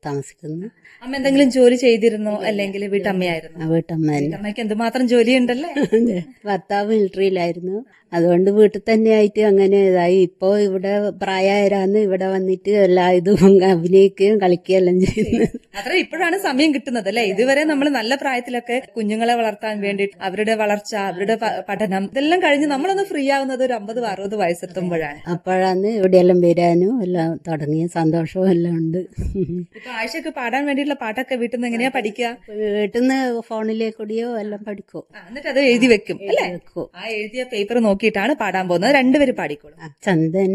താമസിക്കുന്നു അമ്മ എന്തെങ്കിലും ജോലി ചെയ്തിരുന്നോ അല്ലെങ്കിൽ വീട്ടമ്മയായിരുന്നു ആ വീട്ടമ്മ തന്നെ വീട്ടമ്മയ്ക്ക് എന്തുമാത്രം ജോലിയുണ്ടല്ലേ അതെ. ഭർത്താവ് മിലിറ്ററിയിലായിരുന്നു അതുകൊണ്ട് വീട്ടിൽ തന്നെ ആയിട്ട് അങ്ങനെ ഇതായി ഇപ്പോ ഇവിടെ പ്രായമായരാന്ന് ഇവിടെ വന്നിട്ട് എല്ലാ ഇതും അഭിനയിക്കുകയും കളിക്കുകയും എല്ലാം ചെയ്യുന്നു അത്ര ഇപ്പോഴാണ് സമയം കിട്ടുന്നത് അല്ലെ ഇതുവരെ നമ്മൾ നല്ല പ്രായത്തിലൊക്കെ കുഞ്ഞുങ്ങളെ വളർത്താൻ വേണ്ടിയിട്ട് അവരുടെ വളർച്ച അവരുടെ പ- പഠനം ഇതെല്ലാം കഴിഞ്ഞ് നമ്മളൊന്ന് ഫ്രീ ആവുന്നത് ഒരു അമ്പത് അറുപത് വയസ്സെത്തുമ്പോഴാണ് അപ്പോഴാണ് ഇവിടെയെല്ലാം വരാനും എല്ലാം തുടങ്ങിയ സന്തോഷവും എല്ലാം ഉണ്ട് ഇപ്പൊ ആഴ്ചക്ക് പാടാൻ വേണ്ടിയിട്ടുള്ള പാട്ടൊക്കെ വീട്ടിൽ നിന്ന് എങ്ങനെയാ പഠിക്കുക വീട്ടിൽ നിന്ന് ഫോണിലെ കൂടിയോ എല്ലാം പഠിക്കും ആ, എന്നിട്ട് അത് എഴുതി വെക്കും അല്ലെ വെക്കും ആ എഴുതിയ പേപ്പർ നോക്കിയിട്ടാണ് പാടാൻ പോകുന്നത് രണ്ടുപേരും പാടിക്കോളും ആ, ചന്ദന